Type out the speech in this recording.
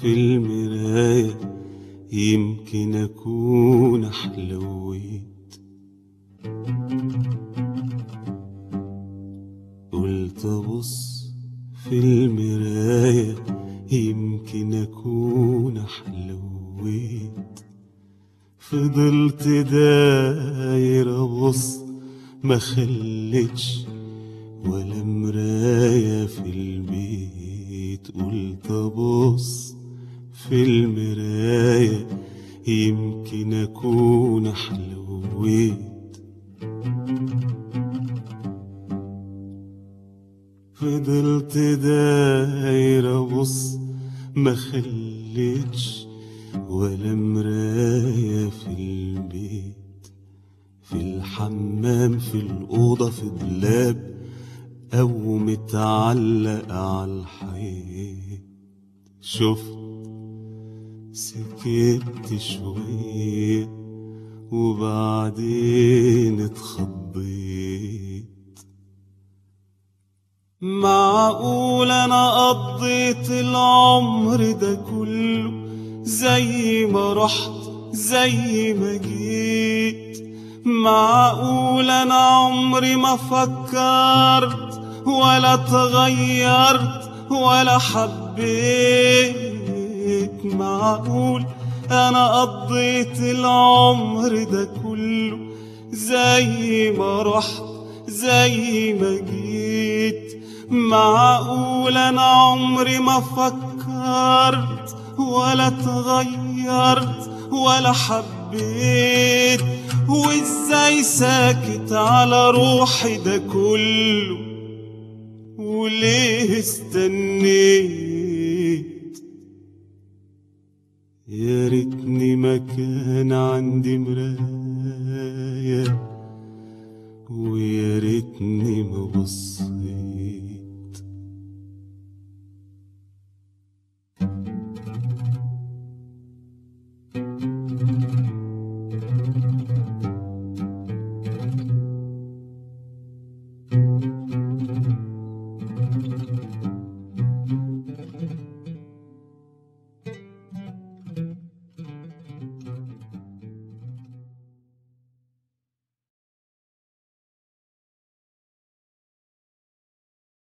في المراية يمكن أكون حلويت قلت أبص في المراية يمكن أكون حلويت فضلت داير أبص ما خلتش ولا مراية في البيت قلت أبص في المراية يمكن أكون حلويت فضلت داير أبص ما خلتش ولا مراية في البيت في الحمام في الأوضة في دولاب أو متعلق على الحيط شفت سكت شوية وبعدين اتخضيت معقول انا قضيت العمر ده كله زي ما رحت زي ما جيت معقول انا عمري ما فكرت ولا اتغيرت ولا حبيت معقول انا قضيت العمر ده كله زي ما رحت زي ما جيت معقول انا عمري ما فكرت ولا اتغيرت ولا حبيت وازاي ساكت على روحي ده كله وليه استنيت يا ريتني ما كان عندي مرايه